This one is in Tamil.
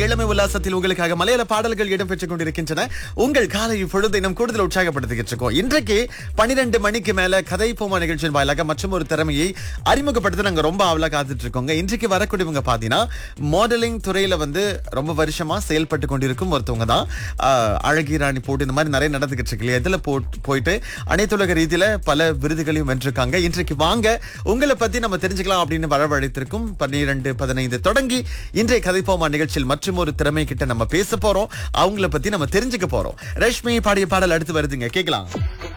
இளமை உல்லாசத்தில் உங்களுக்காக மலையாள பாடல்கள் இடம்பெற்றுக் கொண்டிருக்கின்றன உங்கள் காலை பொழுதை இன்னும் கூடுதல் உற்சாகப்படுத்திக்கிட்டு இருக்கோம் இன்றைக்கு பன்னிரெண்டு மணிக்கு மேல கதை போமா நிகழ்ச்சியின் வாயிலாக மற்றும் ஒரு திறமையை அறிமுகப்படுத்த நாங்க ரொம்ப ஆவலா காத்துட்டு இருக்கோங்க இன்றைக்கு வரக்கூடியவங்க பாத்தீங்கன்னா மாடலிங் துறையில வந்து ரொம்ப வருஷமா செயல்பட்டு கொண்டிருக்கும் ஒருத்தவங்க தான் ஆஹ், அழகி ராணி போட்டு இந்த மாதிரி நிறைய நடந்துகிட்டு இருக்கு இல்லையா இதுல போ- போயிட்டு அனைத்துலக ரீதியில பல விருதுகளையும் வென்றிருக்காங்க இன்றைக்கு வாங்க உங்களை பத்தி நம்ம தெரிஞ்சுக்கலாம் அப்படின்னு வரவழைத்திருக்கும் பன்னிரண்டு பதினைந்து தொடங்கி இன்றைய கதைப்போமா நிகழ்ச்சியில் மற்றும் ஒரு திறமை கிட்ட நம்ம பேச போறோம் அவங்கள பத்தி நம்ம தெரிஞ்சுக்க போறோம் ரஷ்மி பாடிய பாடல் அடுத்து வருதுங்க கேட்கலாம்